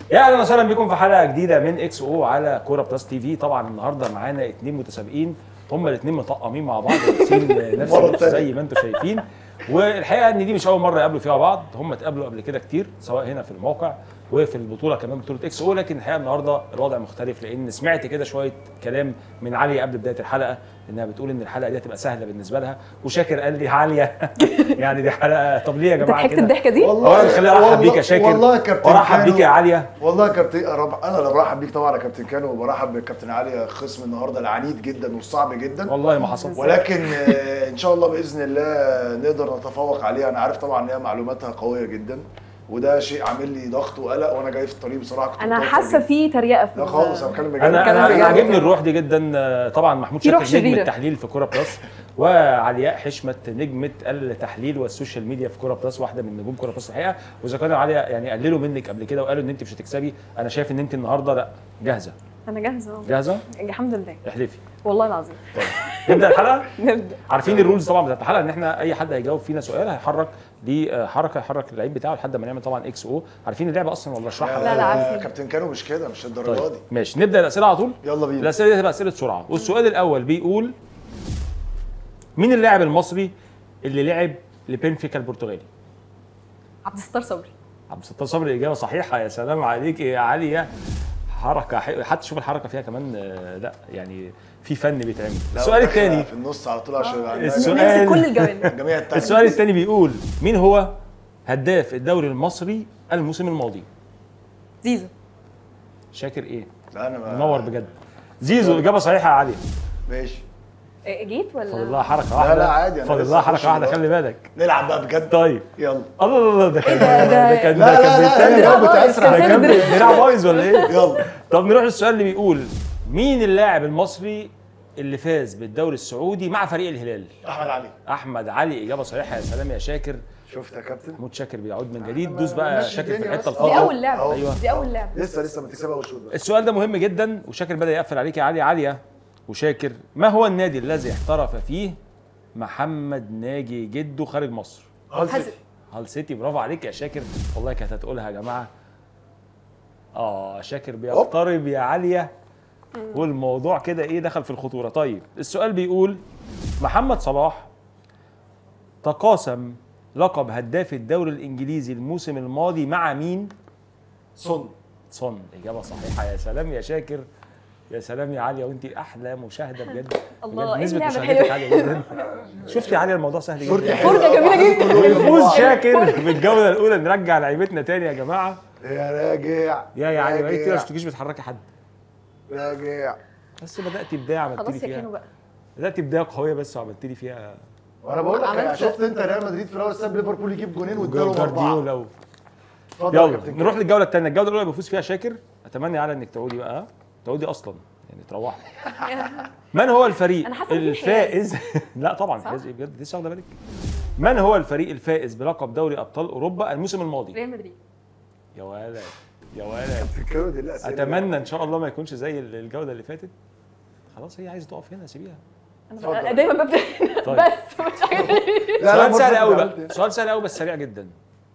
يا اهلا وسهلا بكم في حلقه جديده من اكس او على كوره بلس تي في طبعا النهارده معانا اتنين متسابقين هما الاثنين مطقمين مع بعض لابسين نفس مرة اللبس تانية. زي ما انتم شايفين والحقيقه ان دي مش اول مره يقابلوا فيها بعض هم اتقابلوا قبل كده كتير سواء هنا في الموقع وفي البطوله كمان بطوله اكس او لكن الحقيقه النهارده الوضع مختلف لان سمعت كده شويه كلام من عليا قبل بدايه الحلقه انها بتقول ان الحلقه دي هتبقى سهله بالنسبه لها وشاكر قال لي عاليه يعني دي حلقه طب ليه يا انت جماعه ضحكت كده الضحكه دي؟ اولا خليني ارحب والله- بيك يا شاكر والله يا كابتن وارحب بيك كانو. يا عاليه والله يا كابتن رب... انا اللي برحب بيك طبعا يا كابتن كانو وبرحب بالكابتن علي خصم النهارده العنيد جدا والصعب جدا والله ما حصل ولكن آه، ان شاء الله باذن الله نقدر نتفوق عليها انا عارف طبعا ان هي معلوماتها قويه جدا وده شيء عامل لي ضغط وقلق وانا جاي في الطريق بصراحه كنت انا متوتر حاسه جداً. في تريقه في لا خالص انا بتكلم بجد انا كلام انا بجد. أنا عاجبني الروح دي جدا آه، طبعا محمود في شاكر روح نجم شريرة. التحليل في كوره بلس وعلياء حشمت نجمه التحليل والسوشيال ميديا في كوره بلس واحده من نجوم كوره بلس الحقيقه واذا كانوا علياء يعني قللوا منك قبل كده وقالوا ان انت مش هتكسبي انا شايف ان انت النهارده لا جاهزه انا جاهزه أهو. جاهزه الحمد لله احلفي والله العظيم طيب نبدا الحلقه نبدا عارفين الرولز طبعا بتاعت الحلقه ان احنا اي حد هيجاوب فينا سؤال هيحرك دي آه، حركه يحرك اللعيب بتاعه لحد ما نعمل طبعا اكس او عارفين اللعبه اصلا ولا اشرحها لا، لا، آه، عارفين. كابتن كانو مش كده مش الدرجه طيب دي ماشي نبدا الاسئله على طول يلا بينا الاسئله دي هتبقى اسئله سرعه والسؤال الاول بيقول مين اللاعب المصري اللي لعب لبنفيكا البرتغالي عبد الستار صبري عبد الستار صبري اجابه صحيحه يا سلام عليك يا علي يا حركه حلوة. حتى شوف الحركه فيها كمان آه، لا يعني في فن بيتعمل لا، السؤال وداخلة الثاني في النص على طول عشان عندنا السؤال- نمسك كل الجوانب جميع التحديد السؤال الثاني بيقول مين هو هداف الدوري المصري الموسم الماضي زيزو شاكر ايه لا انا ما- منور بجد زيزو اجابه صحيحه يا علي ماشي إيه، جيت ولا فاضل لها حركه واحده لا، عادي، أنا فاضل لسه لها هخش حركه واحده دلوقتي. خلي بالك نلعب بقى بجد طيب يلا الله الله الله ده كان ده- ده- ده كان لا، ده لا، كان لا، بيتريق. لا، دراع بتأسرع. بايظ، ده كان كان دراع بايظ ولا ايه؟ يلا طب نروح للسؤال اللي بيقول مين اللاعب المصري اللي فاز بالدوري السعودي مع فريق الهلال؟ احمد علي احمد علي اجابه صحيحه يا سلام يا شاكر شفت يا كابتن محمود شاكر بيعود من جديد دوس بقى ماشي شاكر في الدنيا الحته بس. دي الفاضيه اول لعبه أيوة. دي اول لعبه لسه لسه ما تكسبها وشوط بس السؤال ده مهم جدا وشاكر بدا يقفل عليك يا علي عاليه وشاكر ما هو النادي الذي احترف فيه محمد ناجي جده خارج مصر؟ حازم. هال سيتي برافو عليك يا شاكر والله كانت هتقولها يا جماعه اه شاكر بيقترب يا عاليه والموضوع كده ايه دخل في الخطوره طيب السؤال بيقول محمد صلاح تقاسم لقب هداف الدوري الانجليزي الموسم الماضي مع مين صن صن اجابه صحيحه يا سلام يا شاكر يا سلام يا عاليه وانت احلى مشاهده بجد الله، بجد إيه نسبه اللعبة مشاهدتك الحلوة؟ عاليه جدا شفتي يا عاليه الموضوع سهل جدا فرجه جميله جدا ويفوز شاكر بالجوله الاولى نرجع لعيبتنا تاني يا جماعه يا راجع يا يا علي بقالك كتير ما راجع شفتكيش بتحركي حد راجع بس بدات بدايه عملت لي خلاص يا كانوا فيها بقى بدات بدايه قويه بس وعملت لي فيها وانا بقول لك عملت- شفت انت ريال مدريد في الاول ساب ليفربول يجيب جونين واداله اربعه جوارديولا و- اتفضل يا يلا كابتن نروح للجوله الثانيه الجوله الاولى بيفوز فيها شاكر اتمنى على انك تعودي بقى ها؟ تعودي اصلا يعني تروحي من هو الفريق أنا حاسة إن في الفائز لا طبعا صح؟ فاز ايه بجد لسه واخده بالك من هو الفريق الفائز بلقب دوري ابطال اوروبا الموسم الماضي ريال مدريد يا ولد يا ولد الكلمه دي الاسئله اتمنى ان شاء الله ما يكونش زي الجوله اللي فاتت خلاص هي عايزه تقف هنا سيبيها اتفضل. انا دايما ببدا طيب. بس مش عارفه لا، لا، سؤال سهل برضه قوي أنت بقى عملت إيه؟ سؤال سهل قوي بس سريع جدا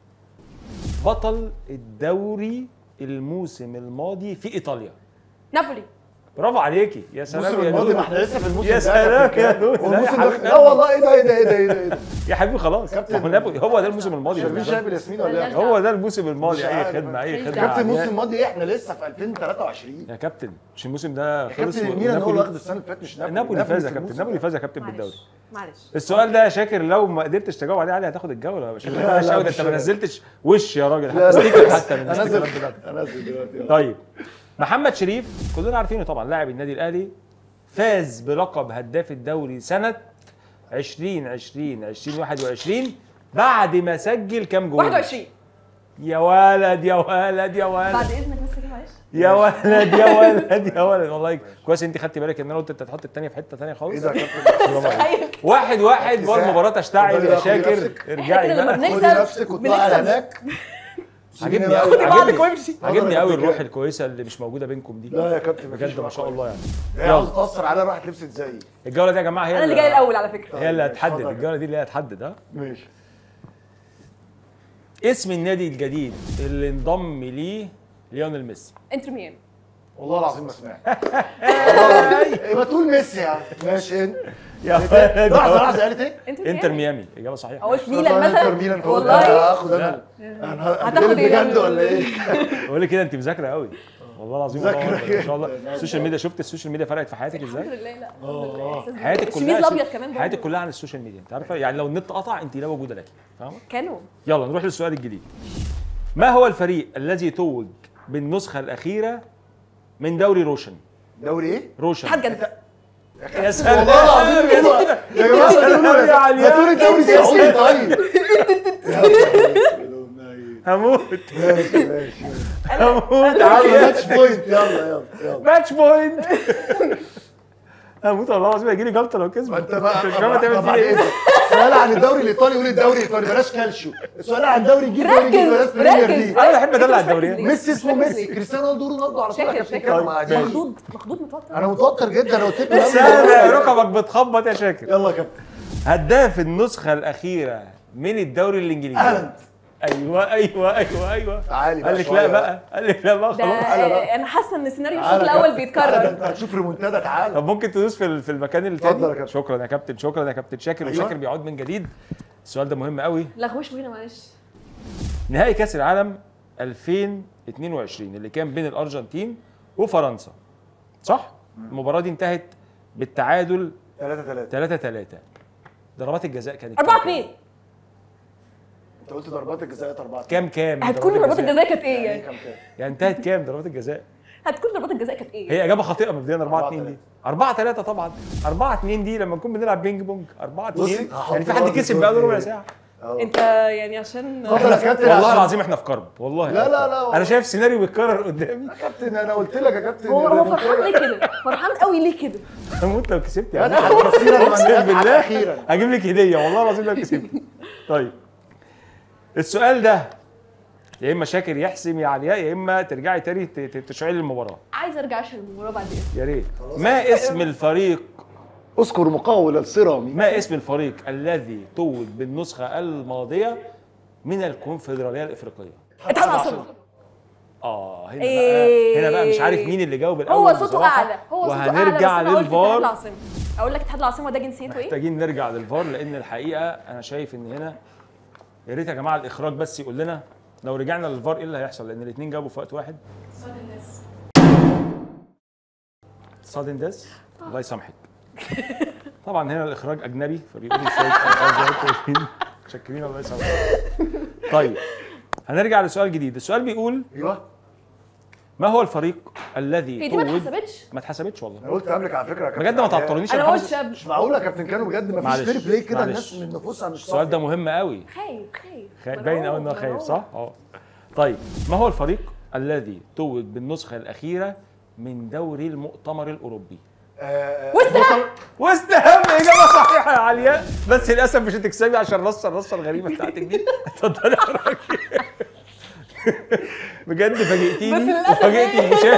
بطل الدوري الموسم الماضي في ايطاليا نابولي برافو عليكي يا سلام الموسم يا الماضي نور ما احنا لسه في الموسم يا ده سلام كابتن يا كان. نور. لا يا والموسم حبيب ده لا قلبي. والله ايه ده ايه ده ايه ده ايه ده ايه ده يا حبيبي خلاص كابتن. ما هو نابولي- هو ده الموسم الماضي شايفين بالنسبة شايب لي. الياسمين ولا ايه؟ هو ده الموسم الماضي مش اي عارف. خدمه اي ماليش خدمه دعوة. كابتن الموسم عمياء. الماضي احنا لسه في 2023 يا كابتن مش الموسم ده خلص كابتن و- مين هو اللي نابولي- واخد السنه اللي فاتت مش نابولي نابولي فاز يا في كابتن الموسم نابولي ده. فاز يا كابتن بالدوري معلش معلش السؤال ده يا شاكر لو ما قدرتش تجاوب عليه عليه هتاخد الجوله شكلك لا، وحش لا، قوي ده مش- انت ما نزلتش وش يا راجل لا، حتى لا. ستيكر حتى من انا الاستيكرات نازل بتاعتك انا نازل دلوقتي يلا. طيب محمد شريف كلنا عارفينه طبعا لاعب النادي الاهلي فاز بلقب هداف الدوري سنه 2020 2021 بعد ما سجل كام جول 21 يا ولد يا ولد يا ولد بعد اذنك بس كده معلش يا ولد يا ولد يا ولد والله كويس انت خدتي بالك ان انا قلت انت تحط الثانيه في حته ثانيه ايه خالص ده يا كابتن برافو عليك. تخيل واحد واحد خدتي بقى ساعة. المباراه تشتعل خدي يا نفسك. شاكر احنا ارجعي كده لما بقى بنكسب خدي نفسك واطلعي على بنكسب. هناك عجبني سيبيني قوي أقعد. بعضك عجبني وامشي. عجبني قوي كابتن الروح كده. الكويسه اللي مش موجوده بينكم دي لا يا كابتن مفيش بجد ما شاء بقى. الله يعني هي عاوز يلا تاثر عليها راحت لبست زيي الجوله دي يا جماعه هي انا اللي جاي الاول على فكره هي اللي طيب، هتحدد اتفضل. الجوله دي اللي هي هتحدد ها ماشي اسم النادي الجديد اللي انضم ليه ليونيل ميسي انتر ميامي والله العظيم ما سمعت والله العظيم. يبقى تقول ميسي يا عم ماشي انت يا لحظه لحظه قالت ايه؟ انتر انتر ميامي اجابه صحيحه قلت ميلان مثلا انتر ميلان فقلت والله هاخد انا انا هتاخد هتقلب ايه؟ بجد ولا ايه؟ بقول لك كده انت مذاكره قوي والله العظيم مذاكرة الله أكبر. ما شاء الله جدا. السوشيال ميديا شفت السوشيال ميديا فرقت في حياتك الحمد ازاي لله لا الحمد لله إحساس حياتك الشميز كلها الابيض كمان برضه. حياتك كلها عن السوشيال ميديا انت عارفه يعني لو النت قطع انت لا وجود لك فاهمه كانوا يلا نروح للسؤال الجديد ما هو الفريق الذي توج بالنسخه الاخيره من دوري روشن دوري ايه؟ روشن اتحاد جده يا سلام والله العظيم كده يا جماعه سلام يا علياء. ما تقولي الدوري السعودي طيب هموت ماشي ماشي هموت تعالى علياء. ماتش بوينت يلا يلا يلا ماتش بوينت هموت والله العظيم هيجي لي جلطه لو كسب ما انت بقى مش فاهم هتعمل طب فيها ايه بعد سؤال عن الدوري الايطالي قول الدوري الايطالي بلاش كالشيو السؤال عن الدوري الانجليزي دوري الانجليزي بلاش ركز بريمير ركز ليج انا بحب ادلع ركز الدوريات. ليه؟ ميسي اسمه ركز ميسي ليه؟ كريستيانو رونالدو رونالدو على طول شاكر كابتن شاكر كام مع دي. مخضوض مخضوض متوتر انا متوتر جدا انا قلت لك من قبل سهل ما- ركبك بتخبط يا شاكر يلا يا كابتن هداف النسخه الاخيره من الدوري الانجليزي هالاند ايوه ايوه ايوه ايوه تعالي قال بقى لك شوية لا بقى قال لك لا بقى ده خلاص تعالى بقى. انا حاسه ان سيناريو الشوط تعالى يا الاول كابتن. تعالى، ده بيتكرر انت هتشوف ريمونتادا تعالى طب ممكن تدوس في ال- في المكان التاني اتفضل يا كابتن. شكرا يا كابتن شكرا يا كابتن شاكر أيوة. وشاكر بيعود من جديد السؤال ده مهم قوي لغوش هنا معلش نهائي كاس العالم 2022 اللي كان بين الارجنتين وفرنسا صح المباراه دي انتهت بالتعادل 3 3 3 3 ضربات الجزاء كانت 4 كام؟ 2 انت قلت ضربات الجزاء 4 كام كام هتكون ضربات الجزاء كانت ايه يعني يعني كام كام يعني انتهت كام ضربات الجزاء هتكون ضربات الجزاء كانت ايه هي اجابه خاطئه مبدئيا 4 4 2 دي 4 3 طبعا 4 2 دي لما نكون بنلعب بينج بونج 4 بصي، 2 هحط يعني في حد برضه كسب صورة بقى له دي. ربع ساعه انت يعني عشان اتفضل يا كابتن والله عشان- العظيم احنا في كرب والله لا، لا، لا، انا والله. شايف سيناريو بيتكرر قدامي يا كابتن انا قلت لك يا كابتن هو هو الريمونتادا. فرحان ليه كده فرحان قوي ليه كده هموت لو كسبت يا فتحت عم كثيرا من اقسم فتحت بالله اخيرا هجيب لك هديه والله العظيم لو كسبت طيب السؤال ده يا اما شاكر يحسم يا علياء يا اما ترجعي تاني ت- ت- تشعلي المباراه عايز ارجع اشهر المباراه بعد اذنك يا ريت ما اسم الفريق اذكر مقاول الصرامي ما اسم الفريق الذي توج بالنسخه الماضيه من الكونفدراليه الافريقيه اتحاد العاصمه اه هنا إيه. بقى هنا بقى مش عارف مين اللي جاوب الاول هو صوته بصراحة. اعلى هو صوته اعلى بس وهنرجع انا قلت اتحاد للفار العاصمه اقول لك اتحاد العاصمه ده جنسيته ايه محتاجين نرجع للفار لان الحقيقه انا شايف ان هنا يا ريت يا جماعه الاخراج بس يقول لنا لو رجعنا للفار ايه اللي هيحصل لان الاثنين جابوا في وقت واحد صادن داس الله يسامحك طبعا هنا الاخراج اجنبي فبيقول لي شويه ألفاظ زي كويسين. متشكرين الله يسامحك طيب هنرجع لسؤال جديد السؤال بيقول ايوه ما هو الفريق الذي هي دي ما توج اتحسبتش ما اتحسبش والله انا قلت قبلك على فكره يا كابتن بجد ما علاء. تعطلونيش انا أنا ما حافظ- قلتش قبل مش معقوله يا كابتن كانوا بجد ما فيش معلش، فير بلاي كده معلش. الناس من نفوسها مش السؤال ده صافية. مهم قوي خايف خايف خا- باين قوي انه خايف صح؟ اه طيب ما هو الفريق الذي توج بالنسخه الاخيره من دوري المؤتمر الاوروبي؟ آه، وست هام. بطل- وست هام اجابه صحيحه يا علياء بس للاسف مش هتكسبي عشان الرصه الرصه الغريبه بتاعتك دي اتفضلي يا راجل بجد فاجئتيني بس للأسف وفاجئتي إيه؟ المشاهد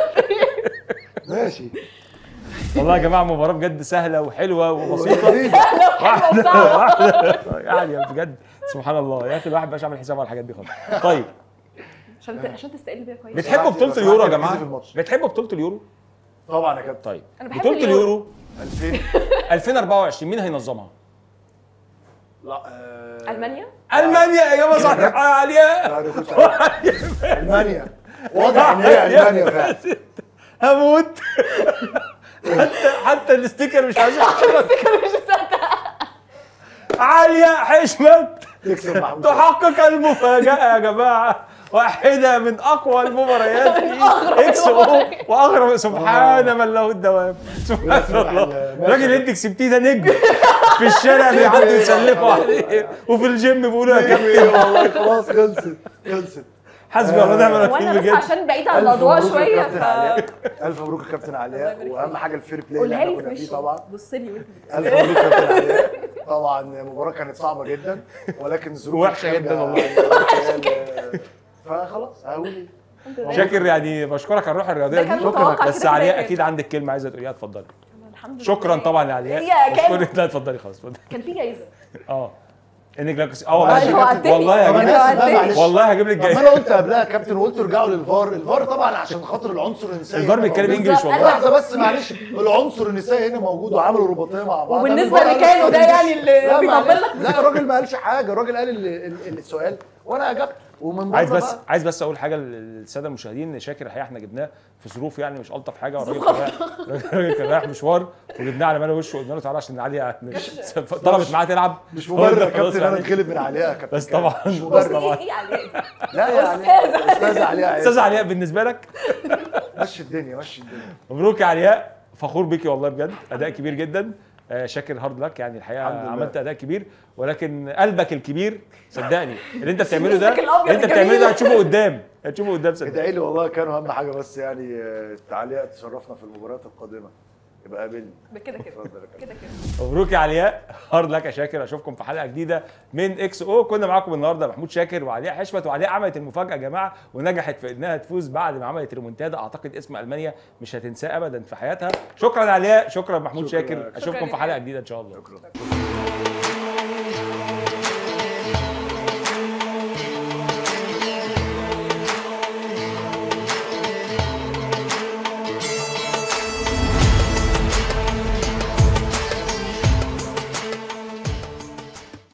ماشي والله يا جماعه مباراه بجد سهله وحلوه وبسيطه غريبة. واحده واحده يعني بجد سبحان الله يا اخي الواحد مش عامل حساب على الحاجات دي خالص طيب عشان ت- عشان تستقل بيها كويس بتحبوا سمعت- بطوله سمعت اليورو يا تركيزي في جماعه الماتش. بتحبوا بطوله اليورو طبعا يا كابتن طيب أنا بحب بطوله اليورو. اليورو 2000 2024 مين هينظمها لا آه، المانيا المانيا اجابه صحيحه يا علياء لا، ده كنت عارف. المانيا واضح ان هي المانيا فعلا هموت حتى حتى الاستيكر مش عايز يحطه علياء حشمت تكسب محمود تحقق المفاجأة يا جماعة واحدة من أقوى المباريات في اكس او واغرب سبحان من له الدوام سبحان يسمح الله الله. الراجل اللي انت كسبتيه ده نجم في الشارع بيعدوا يسلموا عليه وفي الجيم بيقولوا يا كابتن والله خلاص خلصت خلصت حسبي الله ونعم الوكيل وانا بس بجد عشان بعيد عن ألف الاضواء مبروك يا شويه كابتن ف علاء. الف مبروك يا كابتن الله علاء يبارك واهم فيك. حاجه الفير بلاي اللي قولها احنا لي في كنا فيه وشي طبعا بص لي وانت الف مبروك يا كابتن علاء طبعا المباراه كانت صعبه جدا ولكن ظروف وحشة الخارجة جدا والله. يعني- فخلاص هقول إيه؟ الحمد لله. شاكر يعني بشكرك على الروح الرياضية ده دي كان شكرا متوقع بس كده علياء كده. أكيد عندك كلمة عايزة تقوليها اتفضلي الحمد لله شكرا طبعا يا علياء هي كان- بشكرك لا اتفضلي خلاص اتفضلي كان في جايزه اه انجلاكس اه والله معلش انت يا هجيب- وعدتني والله طب هجيب أنا انت آسف بقى، وعدتني معلش. والله هجيب لك طب ما جاي انا قلت قبلها يا كابتن وقلت ارجعوا للفار الفار طبعا عشان خاطر العنصر النسائي الفار هنا بيتكلم موجود. انجلش والله لحظه بس معلش العنصر النسائي هنا موجود وعملوا رباطيه مع بعض وبالنسبة الفار لكانو قال ده السؤال يعني اللي لا، بيطبل معلش. لك لا الراجل ما قالش حاجه الراجل قال ال- ال- السؤال وانا اجبت ومن بره عايز بس بقى عايز بس اقول حاجه للساده المشاهدين ان شاكر الحقيقه احنا جبناه في ظروف يعني مش الطف حاجه والراجل كان رايح الراجل كان رايح مشوار وجبناه على مال وشه وقلنا له تعالى عشان علي يعني طلبت معاه تلعب مش مبرر يا خلاص كابتن انا يعني. اتغلب من عليها يا كابتن بس كامل. طبعا مش بس مبرر طبعا ايه ايه عليك لا يعني استاذ علياء استاذ علياء بالنسبه لك مشي الدنيا مشي الدنيا مبروك يا علياء فخور بيكي والله بجد اداء كبير جدا آه، شاكر هارد لك يعني الحقيقه الحمد لله. عملت اداء كبير ولكن قلبك الكبير صدقني اللي انت بتعمله ده نفسك الأبيض اللي انت بتعمله الجميل. ده هتشوفه قدام هتشوفه قدام صدقني ادعي لي والله كانوا اهم حاجه بس يعني آه، التعليق تشرفنا في المباريات القادمه يبقى قابلني كده كده اتفضل يا كابتن كده كده مبروك يا علياء هارد لك يا شاكر اشوفكم في حلقه جديده من اكس او كنا معاكم النهارده محمود شاكر وعلياء حشمت وعلياء عملت المفاجاه يا جماعه ونجحت في انها تفوز بعد ما عملت ريمونتادا اعتقد اسم المانيا مش هتنساه ابدا في حياتها شكرا علياء شكرا محمود شكرا. شاكر شكرا اشوفكم في جدا. حلقه جديده ان شاء الله شكرا